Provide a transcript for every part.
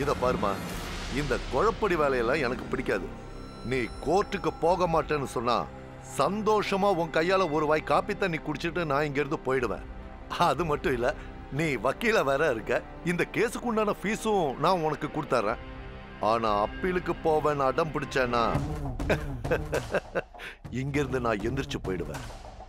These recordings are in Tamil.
இத பாருமா இந்த குழப்படி வேலையெல்லாம் எனக்கு பிடிக்காது நீ கோர்ட்டுக்கு போக மாட்டேன்னு சொன்னா சந்தோஷமா உன் கையால ஒரு வாய் காப்பி தண்ணி குடிச்சிட்டு நான் இங்க இருந்து போயிடுவேன் அது மட்டும் இல்ல நீ வக்கீல வேற இருக்க இந்த கேஸுக்கு உண்டான ஃபீஸும் நான் உனக்கு கொடுத்துறேன் ஆனா அப்பீலுக்கு போவேன் அடம் பிடிச்சேன்னா இங்க இருந்து நான் எந்திரிச்சு போயிடுவேன்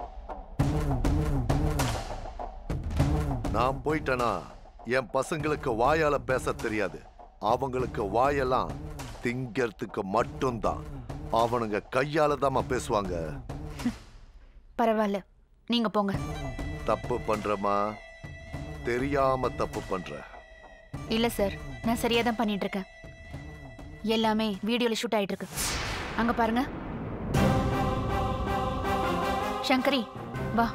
நான் போயிட்டேனா என் பசங்களுக்கு வாயால பேச தெரியாது அவங்களுக்கு வாயெல்லாம் திங்கிறதுக்கு மட்டும்தான் அவனுங்க கையால தாம்மா பேசுவாங்க பரவாயில்ல நீங்க போங்க தப்பு பண்றமா தெரியாம தப்பு பண்ற இல்ல சார் நான் சரியா தான் பண்ணிட்டு இருக்கேன் எல்லாமே வீடியோல ஷூட் ஆயிட்டு இருக்கு அங்க பாருங்க சங்கரி வா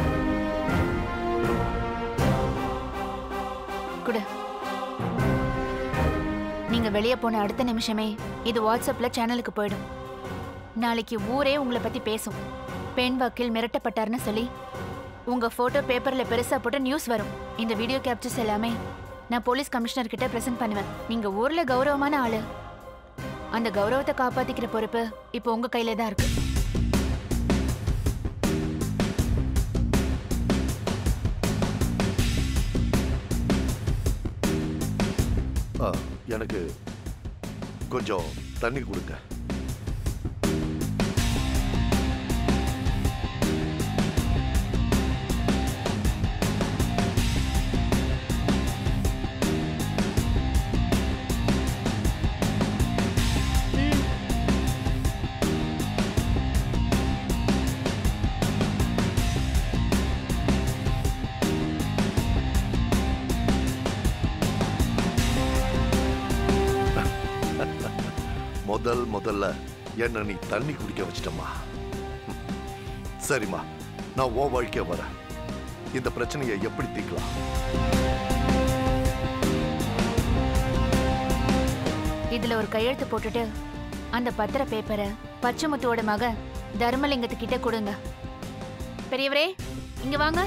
குடு நீங்க வெளியே போன அடுத்த நிமிஷமே இது வாட்ஸ்அப்ல சேனலுக்கு போயிடும் நாளைக்கு ஊரே உங்களை பத்தி பேசும் பெண் வக்கீல் மிரட்டப்பட்டாருன்னு சொல்லி உங்க போட்டோ பேப்பர்ல பெருசா போட்டு நியூஸ் வரும் இந்த வீடியோ கேப்சர்ஸ் எல்லாமே நான் போலீஸ் கமிஷனர் கிட்ட பிரசன்ட் பண்ணுவேன் நீங்க ஊர்ல கௌரவமான ஆளு அந்த கௌரவத்தை காப்பாத்திக்கிற பொறுப்பு இப்போ உங்க கையில தான் இருக்கு ஆ, எனக்கு கொஞ்சம் தண்ணி கொடுங்க முதல் முதல்ல என்ன நீ தண்ணி குடிக்க வச்சிட்டம்மா சரிம்மா நான் ஓ வாழ்க்கை வரேன் இந்த பிரச்சனையை எப்படி தீர்க்கலாம் இதுல ஒரு கையெழுத்து போட்டுட்டு அந்த பத்திர பேப்பரை பச்சைமுத்துவோட மக தர்மலிங்கத்துக்கிட்ட கொடுங்க பெரியவரே இங்க வாங்க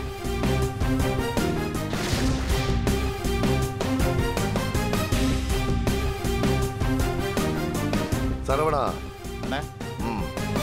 சரவணா அண்ணா ம்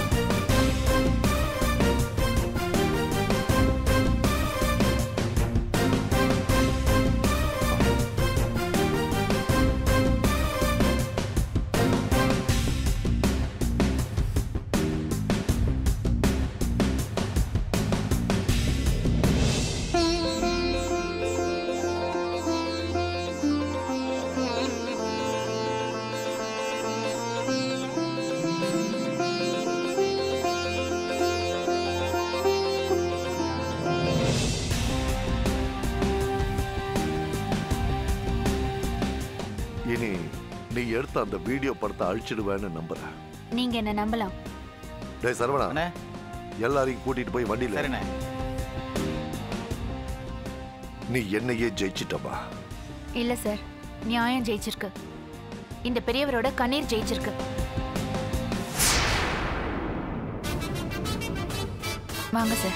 இனி நீ எடுத்த அந்த வீடியோ படத்தை அழிச்சிடுவேன்னு நம்புறேன் நீங்க என்ன நம்பலாம் டேய் சரவணா அண்ணா எல்லாரையும் கூட்டிட்டு போய் வண்டியில சரிண்ணே நீ என்னையே ஜெயிச்சிட்டப்பா இல்ல சார் நியாயம் ஜெயிச்சிருக்கு இந்த பெரியவரோட கண்ணீர் ஜெயிச்சிருக்கு வாங்க சார்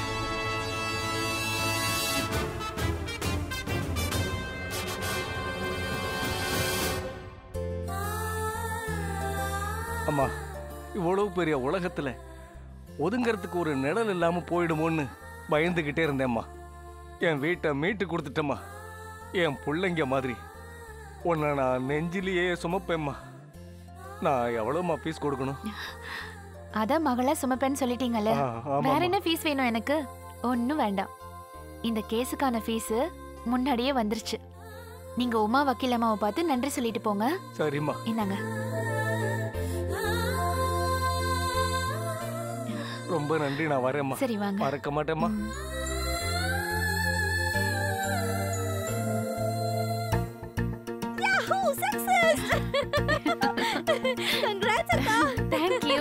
அம்மா இவ்வளவு பெரிய உலகத்துல ஒதுங்கறதுக்கு ஒரு நிழல் இல்லாம போயிடுமோன்னு பயந்துகிட்டே இருந்தேம்மா என் வீட்டை மீட்டு கொடுத்துட்டேம்மா என் பிள்ளைங்க மாதிரி உன்னை நான் நெஞ்சிலேயே சுமப்பேம்மா நான் எவ்வளோம்மா ஃபீஸ் கொடுக்கணும் அதான் மகளா சுமப்பேன்னு சொல்லிட்டீங்கல்ல ஆ, ஆமாம்மா. வேற என்ன ஃபீஸ் வேணும் எனக்கு ஒன்னும் வேண்டாம் இந்த கேஸுக்கான ஃபீஸ் முன்னாடியே வந்துருச்சு நீங்க உமா வக்கீல் அம்மாவை பார்த்து நன்றி சொல்லிட்டு போங்க சரிம்மா இந்தாங்க ரொம்ப நன்றி நான் வரேம்மா சரி வாங்க மறக்க மாட்டேம்மா ம். Thank you.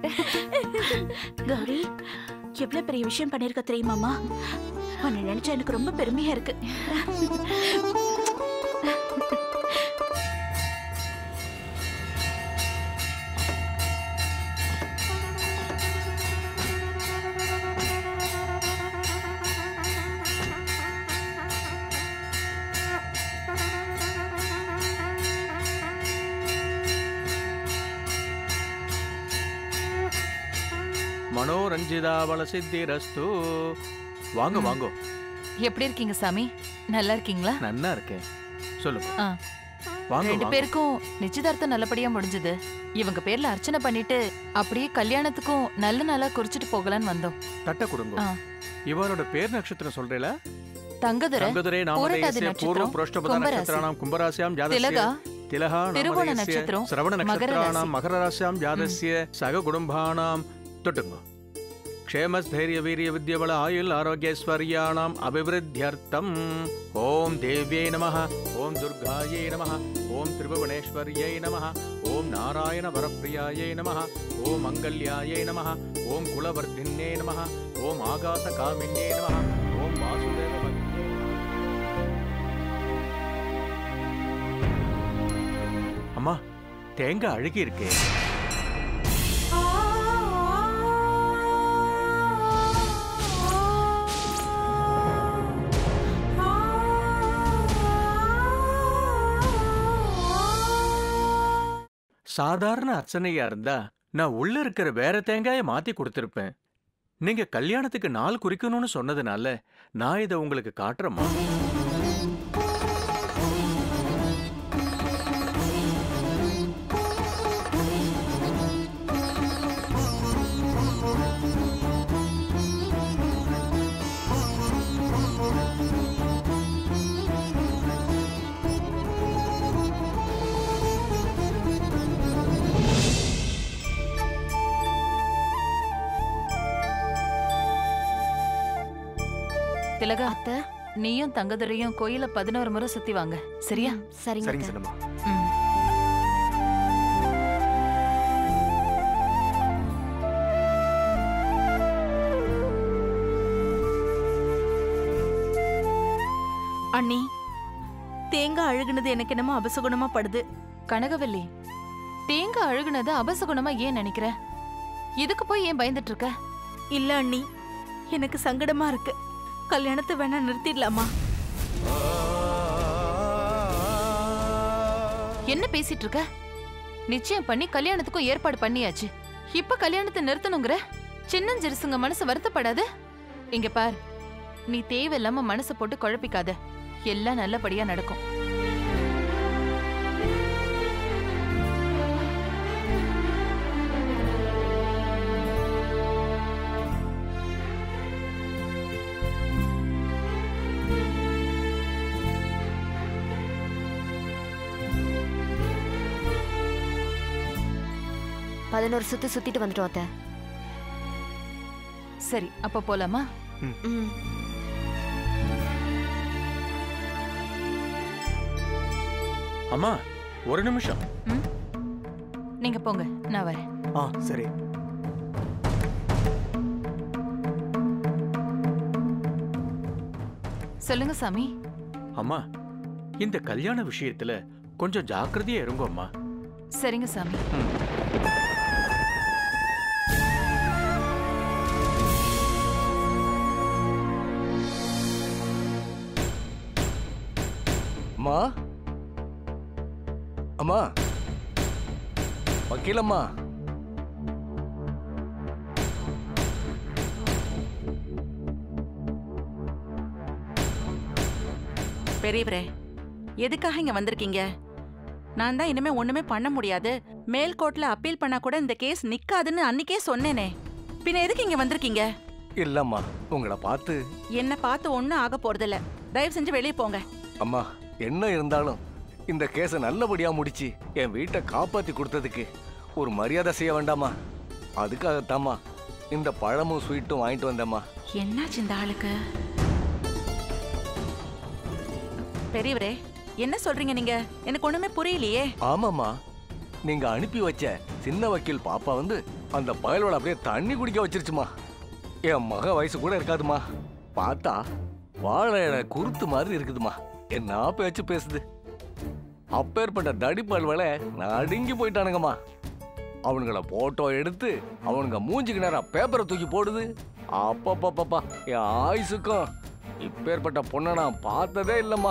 கௌரி எவ்வளவு பெரிய விஷயம் பண்ணிருக்க தெரியுமாமா உன்னை நினைச்சா எனக்கு ரொம்ப பெருமையா இருக்கு மனோரஞ்சிதாபல சித்திரஸ்து வாங்க ம். வாங்க எப்படி இருக்கீங்க சாமி நல்லா இருக்கீங்களா நன்னா இருக்கேன் சொல்லுங்க ஆ. வாங்க ரெண்டு வாங்க. பேருக்கும் நிச்சயதார்த்தம் நல்லபடியா முடிஞ்சது இவங்க பேர்ல அர்ச்சனை பண்ணிட்டு அப்படியே கல்யாணத்துக்கும் நல்ல நாளா குறிச்சிட்டு போகலான்னு வந்தோம் தட்ட கொடுங்க ஆ. இவரோட பேர் நட்சத்திரம் சொல்றேல தங்கதுரை தங்கதுரே பூரட்டாதி நாமதேயஸ்ய பூர்வ நட்சத்திரம், புரோஷ்டபத கும்பராசி. நட்சத்திராணாம் கும்பராசியாம் ஜாதஸ்ய திலகா திலகா திருவோண நாமதேயஸ்ய நட்சத்திரம், சிரவண மகர நட்சத்திராணாம் ராசி. மகர ராசியாம் ஜாதஸ்ய சக குடும்பானாம் தொட்டுங்க க்ஷேமஸ்தைரிய வீரிய வித்யபல ஆயுள் ஆரோக்கியஸ்வர்யாணாம் அபிவிருத்தியர்த்தம் ஓம் தேவ்யை நமः ஓம் துர்காயை நமः ஓம் திரிபுவனேஸ்வர்யை நமः ஓம் நாராயண வரப்பிரியாயை நமः ஓம் மங்கல்யாயை நமः ஓம் குலவர்தின்யே நமः ஓம் ஆகாசகாமின்யே நமः ஓம் வாசுதேவ அம்மா தேங்காய் அழுகி இருக்கே சாதாரண அர்ச்சனையா இருந்தா நான் உள்ள இருக்கிற வேற தேங்காயை மாத்தி கொடுத்திருப்பேன் நீங்க கல்யாணத்துக்கு நாள் குறிக்கணும்னு சொன்னதுனால நான் இதை உங்களுக்கு காட்டுறேம்மா திலகா அத்தை நீயும் தங்கதுரையும் கோயில பதினோரு முறை சுத்தி வாங்க சரியா சரிங்க சரிங்க அத்தை. சின்னம்மா ம். அண்ணி தேங்காய் அழுகுனது எனக்கு என்னமோ அபசகுணமா படுது கனகவல்லி தேங்காய் அழுகுனது அபசகுணமா ஏன் நினைக்கிற இதுக்கு போய் ஏன் பயந்துட்டு இருக்க இல்ல அண்ணி எனக்கு சங்கடமா இருக்கு கல்யாணத்தை வேணா நிறுத்திடலாமா என்ன பேசிட்டு இருக்க நிச்சயம் பண்ணி கல்யாணத்துக்கும் ஏற்பாடு பண்ணியாச்சு இப்ப கல்யாணத்தை நிறுத்தணுங்கிற சின்னஞ்சிறுசுங்க மனசு வருத்தப்படாது இங்க பார் நீ தேவையில்லாம மனசை போட்டு குழப்பிக்காத எல்லாம் நல்லபடியா நடக்கும் பதினோரு சுத்து சுத்திட்டு வந்துட்டோம் அத்தை சரி அப்ப போலாமா ம் அம்மா ஒரு நிமிஷம் ம்? நீங்க போங்க நான் வரேன் ஆ சரி சொல்லுங்க சாமி அம்மா இந்த கல்யாண விஷயத்துல கொஞ்சம் ஜாக்கிரதையா இருங்க அம்மா சரிங்க சாமி அம்மா அம்மா வக்கீலம்மா பெரியவரே எதுக்காக இங்க வந்திருக்கீங்க நான் தான் இனிமே ஒண்ணுமே பண்ண முடியாது மேல் கோர்ட்ல அப்பீல் பண்ணா கூட இந்த கேஸ் நிக்காதுன்னு அன்னைக்கே சொன்னேனே பின்ன எதுக்கு இங்க வந்திருக்கீங்க இல்லம்மா உங்களை பார்த்து என்ன பார்த்து ஒண்ணும் ஆக போறதில்ல தயவு செஞ்சு வெளியே போங்க அம்மா என்ன இருந்தாலும் இந்த கேஸை நல்லபடியா முடிச்சு என் வீட்டை காப்பாத்தி கொடுத்ததுக்கு ஒரு மரியாதை செய்ய வேண்டாமா அதுக்காகத்தாம்மா இந்த பழமும் ஸ்வீட்டும் வாங்கிட்டு வந்தேம்மா என்னாச்சு இந்த ஆளுக்கு பெரியவரே என்ன சொல்றீங்க நீங்க எனக்கு ஒண்ணுமே புரியலையே ஆமாம்மா நீங்க அனுப்பி வச்ச சின்ன வக்கீல் பாப்பா வந்து அந்த பயலோட அப்படியே தண்ணி குடிக்க வச்சிருச்சுமா என் மக வயசு கூட இருக்காதுமா பார்த்தா வாழை இலை குருத்து மாதிரி இருக்குதுமா என்ன பேச்சு பேசுது அப்பேற்பட்ட தடி பல்வலை நடுங்கி போயிட்டானுங்கம்மா அவனுங்கள போட்டோ எடுத்து அவனுங்க மூஞ்சிக்கு நேரம் பேப்பரை தூக்கி போடுது அப்பப்பப்பப்பா என் ஆயுசுக்கும் இப்பேற்பட்ட பொண்ணை நான் பார்த்ததே இல்லைம்மா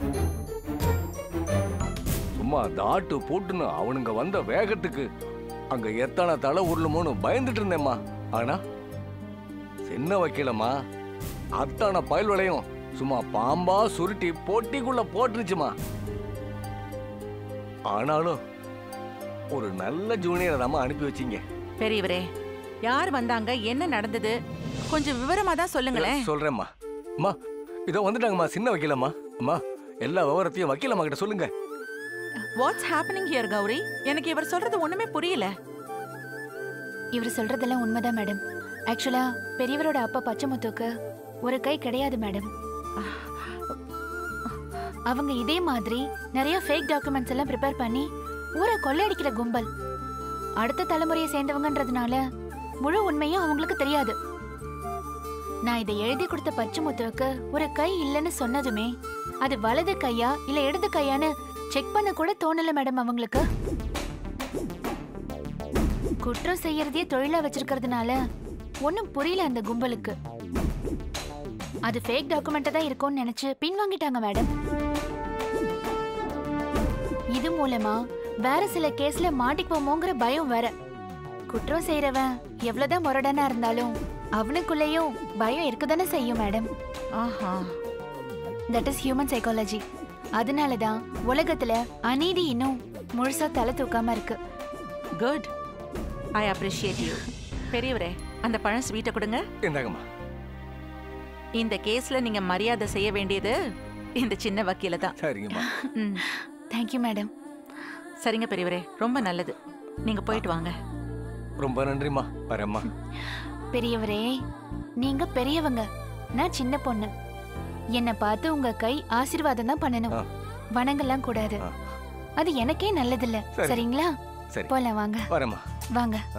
சும்மா தாட்டு போட்டுன்னு அவனுங்க வந்த வேகத்துக்கு அங்க எத்தனை தலை உருளுமோன்னு பயந்துட்டு இருந்தேம்மா ஆனா சின்ன வக்கீலம்மா அத்தனை பயல் விளையும் சும்மா பாம்பா சுருட்டி போட்டிக்குள்ள போட்டுருச்சுமா ஆனாலும் ஒரு நல்ல ஜூனியரை நம்ம அனுப்பி வச்சீங்க பெரியவரே யார் வந்தாங்க என்ன நடந்தது கொஞ்சம் விவரமா தான் சொல்லுங்களேன் சொல்றேம்மா அம்மா இதோ வந்துட்டாங்கம்மா சின்ன வக்கீலம்மா அம்மா எல்லா விவரத்தையும் வக்கீலம்மா கிட்ட சொல்லுங்க வாட்ஸ் ஹேப்பனிங் ஹியர் கௌரி எனக்கு இவர் சொல்றது ஒண்ணுமே புரியல இவர் சொல்றதெல்லாம் உண்மைதான் மேடம் ஆக்சுவலா பெரியவரோட அப்பா பச்சைமுத்துக்கு ஒரு கை கிடையாது மேடம் அவங்க இதே மாதிரி நிறைய ஃபேக் டாக்குமெண்ட்ஸ் எல்லாம் ப்ரிப்பேர் பண்ணி ஊரை கொள்ளையடிக்கிற கும்பல் அடுத்த தலைமுறையை சேர்ந்தவங்கன்றதுனால முழு உண்மையும் அவங்களுக்கு தெரியாது நான் இதை எழுதி கொடுத்த பச்சைமுத்துவுக்கு ஒரு கை இல்லைன்னு சொன்னதுமே அது வலது கையா இல்ல இடது கையான்னு செக் பண்ண கூட தோணல மேடம் அவங்களுக்கு குற்றம் செய்யறதையே தொழிலா வச்சிருக்கிறதுனால ஒன்னும் புரியல அந்த கும்பலுக்கு அது ஃபேக் டாக்குமெண்ட் தான் இருக்கும்னு நினைச்சு பின்வாங்கிட்டாங்க மேடம் இது மூலமா வேற சில கேஸ்ல மாட்டிக்குவோமோங்கிற பயம் வேற குற்றம் செய்யறவன் எவ்வளவுதான் முரடனா இருந்தாலும் அவனுக்குள்ளேயும் பயம் இருக்கதானே செய்யும் மேடம் ஆஹா தட் இஸ் ஹியூமன் சைக்காலஜி அதனால தான் உலகத்துல அநீதி இன்னும் முழுசா தலை தூக்காம இருக்கு குட் ஐ அப்ரிஷியேட் யூ பெரியவரே அந்த பழம் ஸ்வீட்டை கொடுங்க இந்தாங்கம்மா இந்த கேஸ்ல நீங்க மரியாதை செய்ய வேண்டியது இந்த சின்ன வக்கீல தான் சரிங்கம்மா ம். தேங்க்யூ மேடம் சரிங்க பெரியவரே ரொம்ப நல்லது நீங்க போயிட்டு வாங்க ரொம்ப நன்றிம்மா வரேம்மா பெரியவரே நீங்க பெரியவங்க நான் சின்ன பொண்ணு என்னை பார்த்து உங்க கை ஆசீர்வாதம் தான் பண்ணணும் ஆ. வணங்கலாம் கூடாது ஆ. அது எனக்கே நல்லதில்ல சரி. சரிங்களா சரி போலாம் வாங்க வரேம்மா வாங்க ஆ.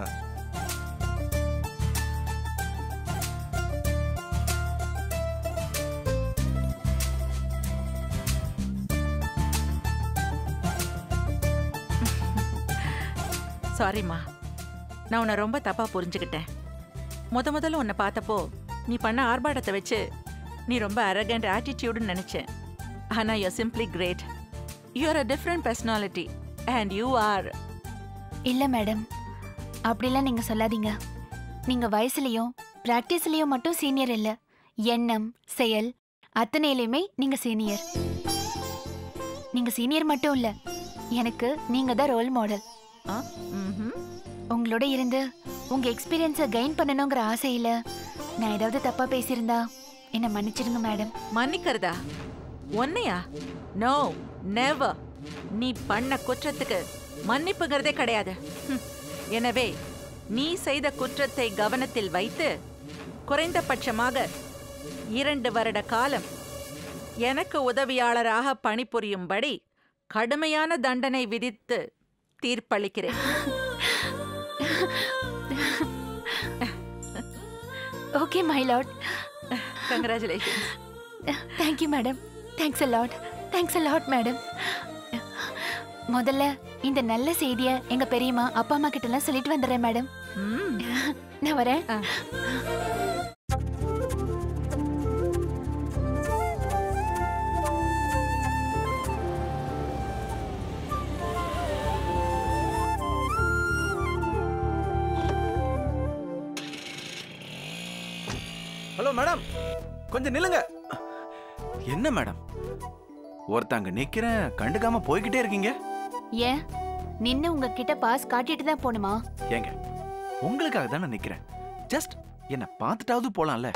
சாரிம்மா நான் உன்னை ரொம்ப தப்பா புரிஞ்சுக்கிட்டேன் முத முதல்ல உன்னை பார்த்தப்போ நீ பண்ண ஆர்ப்பாட்டத்தை வச்சு நீ ரொம்ப அரகண்ட் ஆட்டிடியூடுன்னு நினைச்சேன் ஆனா you simply great you are a different personality and you are இல்ல மேடம் அப்படிலாம் நீங்க சொல்லாதீங்க நீங்க வயசுலயும் பிராக்டிஸ்லயும் மட்டும் சீனியர் இல்ல எண்ணம் செயல் அத்தனையிலுமே நீங்க சீனியர் நீங்க சீனியர் மட்டும் இல்ல எனக்கு நீங்க தான் ரோல் மாடல் உங்களோட இருந்து உங்க எக்ஸ்பீரியன்ஸை கெயின் பண்ணணுங்கிற ஆசையில நான் ஏதாவது தப்பா பேசியிருந்தா என்ன மன்னிச்சிடுங்க மேடம் மன்னிக்கிறதா உன்னையா நோ நெவர் நீ பண்ண குற்றத்துக்கு மன்னிப்புங்கிறதே கிடையாது ஹம். எனவே நீ செய்த குற்றத்தை கவனத்தில் வைத்து குறைந்தபட்சமாக இரண்டு வருட காலம் எனக்கு உதவியாளராக பணிபுரியும்படி கடுமையான தண்டனை விதித்து தீர்ப்பளிக்கிறேன் okay my lord congratulation thank you madam thanks a lot thanks a lot madam முதல்ல இந்த நல்ல செய்தியை எங்க பெரியம்மா அப்பா அம்மா கிட்ட எல்லாம் சொல்லிட்டு வந்துடுறேன் மேடம் ம் நான் வரேன் ஆ. ஹலோ மேடம் கொஞ்சம் நில்லுங்க என்ன மேடம் ஒருத்தங்க நிக்கிறேன் கண்டுக்காம போய்கிட்டே இருக்கீங்க ஏன் நின்னு உங்ககிட்ட பாஸ் காட்டிட்டு தான் போகணுமா ஏங்க உங்களுக்காக தானே நிக்கிறேன் ஜஸ்ட் என்ன பார்த்துட்டாவது போலாம்ல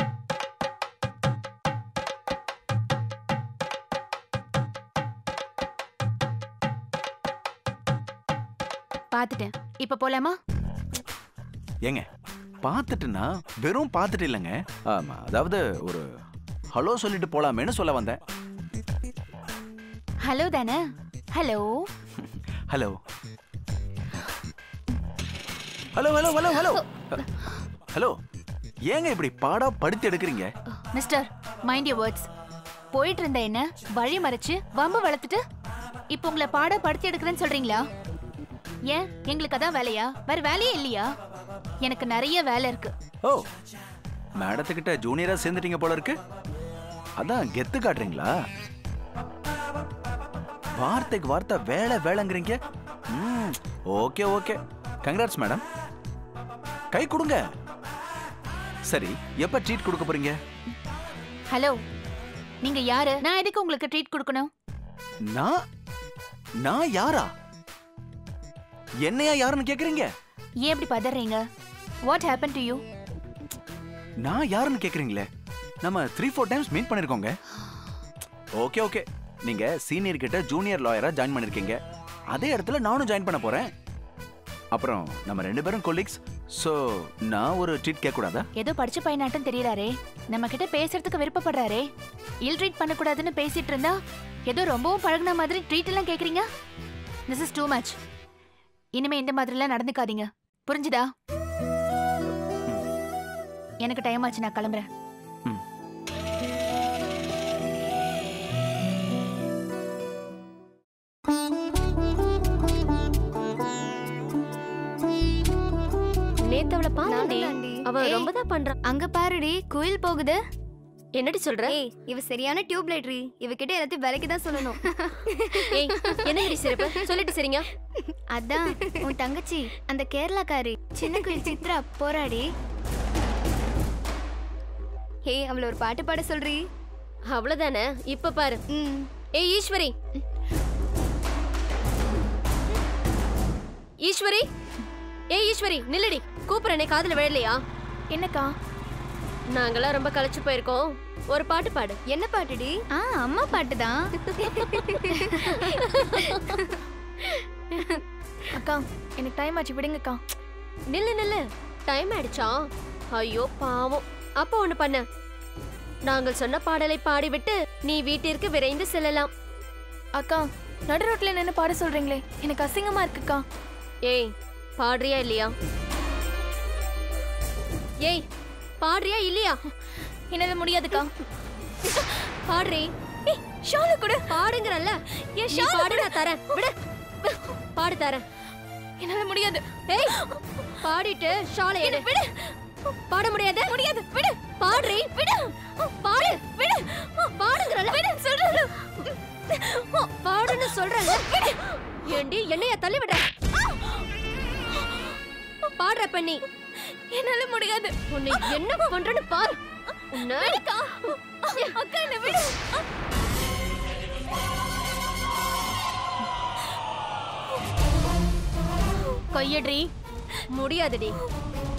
பார்த்துட்டேன் இப்ப போலாமா ஏங்க பார்த்துட்டுனா வெறும் பார்த்துட்டு இல்லைங்க ஆமா அதாவது ஒரு ஹலோ சொல்லிட்டு போலாமேன்னு சொல்ல வந்தேன் ஹலோ தானே hello hello hello hello hello hello hello ஏங்க இப்படி பாடா படுத்து எடுக்கிறீங்க மிஸ்டர் மைண்ட் யூ வேர்ட்ஸ் போயிட்டு இருந்த என்ன வழி மறைச்சு வம்பு வளர்த்துட்டு இப்போ உங்களை பாட படுத்தி எடுக்கிறேன்னு சொல்றீங்களா ஏன் எங்களுக்கு அதான் வேலையா வேற வேலையே இல்லையா எனக்கு நிறைய வேலை இருக்கு ஓ மேடத்துக்கிட்ட ஜூனியரா சேர்ந்துட்டீங்க போல இருக்கு அதான் கெத்து காட்டுறீங்களா வார்த்தைக்கு வார்த்தை வேலை வேலைங்கிறீங்க ம் ஓகே ஓகே கங்க்ராட்ஸ் மேடம் கை கொடுங்க சரி எப்ப ட்ரீட் கொடுக்க போறீங்க ஹலோ நீங்க யாரு நான் எதுக்கு உங்களுக்கு ட்ரீட் கொடுக்கணும் நான் நான் யாரா என்னையா யாருன்னு கேக்குறீங்க ஏன் இப்படி பதறீங்க வாட் ஹேப்பன் டு யூ நான் யாருன்னு கேக்குறீங்களே நம்ம த்ரீ ஃபோர் டைம்ஸ் மீட் பண்ணிருக்கோங்க ஓகே ஓகே நீங்க சீனியர் கிட்ட ஜூனியர் லாயரா ஜாயின் பண்ணிருக்கீங்க அதே இடத்துல நானும் ஜாயின் பண்ண போறேன் அப்புறம் நம்ம ரெண்டு பேரும் கொலீக்ஸ் ஸோ நான் ஒரு ட்ரீட் கேட்க கூடாதா ஏதோ படிச்ச பையனாட்டம் தெரியறாரே நம்ம கிட்ட பேசுறதுக்கு விருப்பப்படுறாரே இல் ட்ரீட் பண்ணக்கூடாதுன்னு பேசிட்டு இருந்தா ஏதோ ரொம்பவும் பழகுன மாதிரி ட்ரீட் எல்லாம் கேக்குறீங்க திஸ் இஸ் டூ மச் இனிமே இந்த மாதிரிலாம் நடந்துக்காதீங்க புரிஞ்சுதா எனக்கு டைம் ஆச்சு நான் கிளம்புறேன் நேத்து அவளை பார்த்தேன்டி அவ ரொம்ப தான் பண்றா அங்க பாருடி குயில் போகுது என்னடி சொல்ற ஏய் இவ சரியான டியூப் லைட்ரி இவகிட்ட எல்லாத்தையும் விலைக்கு தான் சொல்லணும் ஏய் என்னடி சிறப்பு சொல்லிட்டு சரிங்க அதான் உன் தங்கச்சி அந்த கேரளாக்காரி சின்ன குயில் சித்ரா போராடி ஏய் அவள ஒரு பாட்டு பாட சொல்றி அவ்வளவுதானே இப்ப பாரு ம் ஏய் ஈஸ்வரி ஈஸ்வரி ஏய் ஈஸ்வரி நில்லடி கூப்பிடுறேனே காதுல விழலையா என்னக்கா நாங்கெல்லாம் ரொம்ப களைச்சு போயிருக்கோம் ஒரு பாட்டு பாடு என்ன பாட்டுடி ஆ அம்மா பாட்டு தான் அக்கா எனக்கு டைம் ஆச்சு விடுங்கக்கா நில்லு நில்லு டைம் ஆயிடுச்சா ஐயோ பாவம் அப்போ ஒண்ணு பண்ண நாங்கள் சொன்ன பாடலை பாடிவிட்டு நீ வீட்டிற்கு விரைந்து செல்லலாம் அக்கா நடு ரோட்ல நின்னு பாட சொல்றீங்களே எனக்கு அசிங்கமா இருக்குக்கா ஏய் பாடுறியா இல்லையா ஏய் பாடுறியா இல்லையா என்னால முடியாதுக்கா பாடுறி ஷாலு கூட பாடுங்கறல்ல ஏன் நீ ஷாலு பாடு நான் தரேன் விடு பாடு தரேன் என்னால முடியாது ஏய் பாடிட்டு ஷாலை எடு விடு பாட முடியாது முடியாது விடு பாடுறி விடு பாடு விடு பாடுங்கறல்ல விடு சொல்றேன் பாடுன்னு சொல்றேன்ல ஏண்டி என்னைய தள்ளி விடுற பாடுற பண்ணி என்னால முடியாது உன்னை என்ன பண்றேன்னு பாரு உன்னை அக்கா அக்கா என்ன விடு கையடி முடியாதுடி